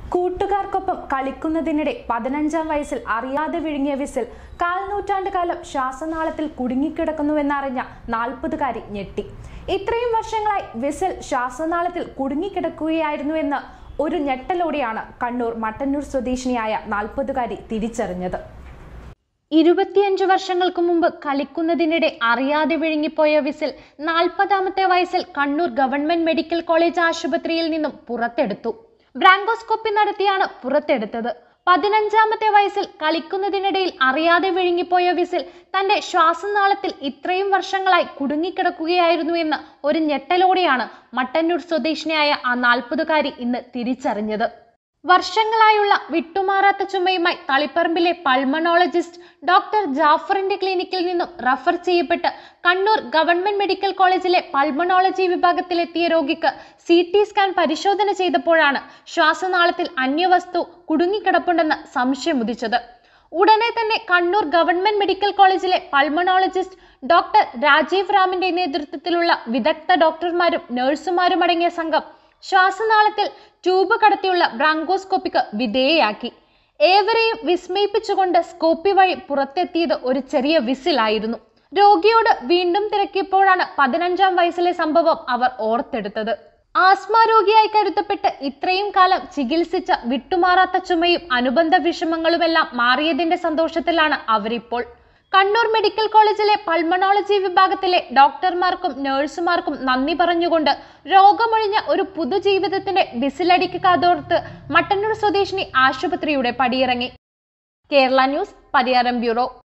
കൂട്ടുകാർക്കൊപ്പം കളിക്കുന്നതിനിടെ പതിനഞ്ചാം വയസ്സിൽ അറിയാതെ വിഴുങ്ങിയ വിസിൽ കാൽ നൂറ്റാണ്ട് കാലം ശ്വാസനാളത്തിൽ കുടുങ്ങിക്കിടക്കുന്നുവെന്നറിഞ്ഞ നാൽപ്പതുകാരി ഞെട്ടി ഇത്രയും വർഷങ്ങളായി വിസിൽ ശ്വാസനാളത്തിൽ കുടുങ്ങിക്കിടക്കുകയായിരുന്നുവെന്ന് ഒരു ഞെട്ടലോടെയാണ് കണ്ണൂർ മട്ടന്നൂർ സ്വദേശിനിയായ നാൽപ്പതുകാരി തിരിച്ചറിഞ്ഞത് ഇരുപത്തിയഞ്ച് വർഷങ്ങൾക്ക് മുമ്പ് കളിക്കുന്നതിനിടെ അറിയാതെ വിഴുങ്ങിപ്പോയ വിസിൽ നാൽപ്പതാമത്തെ വയസ്സിൽ കണ്ണൂർ ഗവൺമെന്റ് മെഡിക്കൽ കോളേജ് ആശുപത്രിയിൽ നിന്നും പുറത്തെടുത്തു ബ്രാങ്കോസ്കോപ്പി നടത്തിയാണ് പുറത്തെടുത്തത് പതിനഞ്ചാമത്തെ വയസ്സിൽ കളിക്കുന്നതിനിടയിൽ അറിയാതെ വിഴുങ്ങിപ്പോയ വിസിൽ തന്റെ ശ്വാസനാളത്തിൽ ഇത്രയും വർഷങ്ങളായി കുടുങ്ങിക്കിടക്കുകയായിരുന്നു എന്ന് ഒരു ഞെട്ടലോടെയാണ് മട്ടന്നൂർ സ്വദേശിനിയായ ആ നാൽപ്പതുകാരി ഇന്ന് തിരിച്ചറിഞ്ഞത് വർഷങ്ങളായുള്ള വിട്ടുമാറാത്ത ചുമയുമായി തളിപ്പറമ്പിലെ പൾമണോളജിസ്റ്റ് ഡോക്ടർ ജാഫറിന്റെ ക്ലിനിക്കിൽ നിന്നും റഫർ ചെയ്യപ്പെട്ട് കണ്ണൂർ ഗവൺമെന്റ് മെഡിക്കൽ കോളേജിലെ പൾമണോളജി വിഭാഗത്തിലെത്തിയ രോഗിക്ക് സി ടി സ്കാൻ പരിശോധന ചെയ്തപ്പോഴാണ് ശ്വാസനാളത്തിൽ അന്യവസ്തു കുടുങ്ങിക്കിടപ്പുണ്ടെന്ന് സംശയമുദിച്ചത് ഉടനെ തന്നെ കണ്ണൂർ ഗവൺമെന്റ് മെഡിക്കൽ കോളേജിലെ പൾമണോളജിസ്റ്റ് ഡോക്ടർ രാജീവ് റാമിന്റെ നേതൃത്വത്തിലുള്ള വിദഗ്ധ ഡോക്ടർമാരും നഴ്സുമാരും അടങ്ങിയ സംഘം ശ്വാസനാളത്തിൽ ട്യൂബ് കടത്തിയുള്ള ബ്രാങ്കോസ്കോപ്പിക്ക് വിധേയയാക്കി ഏവരെയും വിസ്മയിപ്പിച്ചുകൊണ്ട് സ്കോപ്പി വഴി പുറത്തെത്തിയത് ഒരു ചെറിയ വിസിലായിരുന്നു രോഗിയോട് വീണ്ടും തിരക്കിയപ്പോഴാണ് പതിനഞ്ചാം വയസ്സിലെ സംഭവം അവർ ഓർത്തെടുത്തത് ആസ്മ രോഗിയായി കരുതപ്പെട്ട് ഇത്രയും കാലം ചികിത്സിച്ച വിട്ടുമാറാത്ത ചുമയും അനുബന്ധ വിഷമങ്ങളുമെല്ലാം മാറിയതിന്റെ സന്തോഷത്തിലാണ് അവരിപ്പോൾ കണ്ണൂർ മെഡിക്കൽ കോളേജിലെ പൾമണോളജി വിഭാഗത്തിലെ ഡോക്ടർമാർക്കും നഴ്സുമാർക്കും നന്ദി പറഞ്ഞുകൊണ്ട് രോഗമൊഴിഞ്ഞ ഒരു പുതുജീവിതത്തിന്റെ വിസിലടിക്ക് കാതോർത്ത് മട്ടന്നൂർ സ്വദേശിനി ആശുപത്രിയുടെ പടിയിറങ്ങി കേരള ന്യൂസ് പരിയാരം ബ്യൂറോ